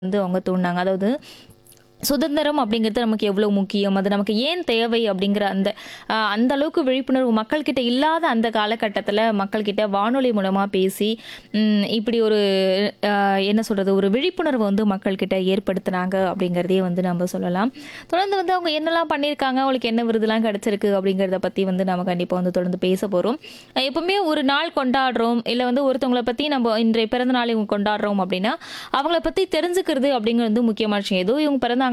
வந்து அவங்க தூண்டினாங்க அதாவது சுதந்திரம் அப்படிங்கிறது நமக்கு எவ்வளோ முக்கியம் அது நமக்கு ஏன் தேவை அப்படிங்கிற அந்த ஆஹ், அந்த அளவுக்கு விழிப்புணர்வு மக்கள்கிட்ட இல்லாத அந்த காலகட்டத்தில் மக்கள்கிட்ட வானொலி மூலமாக பேசி ம், இப்படி ஒரு ஆஹ், என்ன சொல்கிறது ஒரு விழிப்புணர்வு வந்து மக்கள்கிட்ட ஏற்படுத்தினாங்க அப்படிங்கிறதையே வந்து நம்ம சொல்லலாம் தொடர்ந்து வந்து அவங்க என்னெல்லாம் பண்ணியிருக்காங்க அவங்களுக்கு என்ன விருதுலாம் கிடச்சிருக்கு அப்படிங்கிறத பற்றி வந்து நம்ம கண்டிப்பாக வந்து தொடர்ந்து பேச போகிறோம் எப்பவுமே ஒரு நாள் கொண்டாடுறோம் இல்லை வந்து ஒருத்தவங்களை பற்றி நம்ம இன்றைய பிறந்த நாள் இவங்க கொண்டாடுறோம் அப்படின்னா அவங்கள பற்றி தெரிஞ்சுக்கிறது அப்படிங்கிறது வந்து முக்கியமான விஷயம் ஏதோ இவங்க பிறந்தாங்க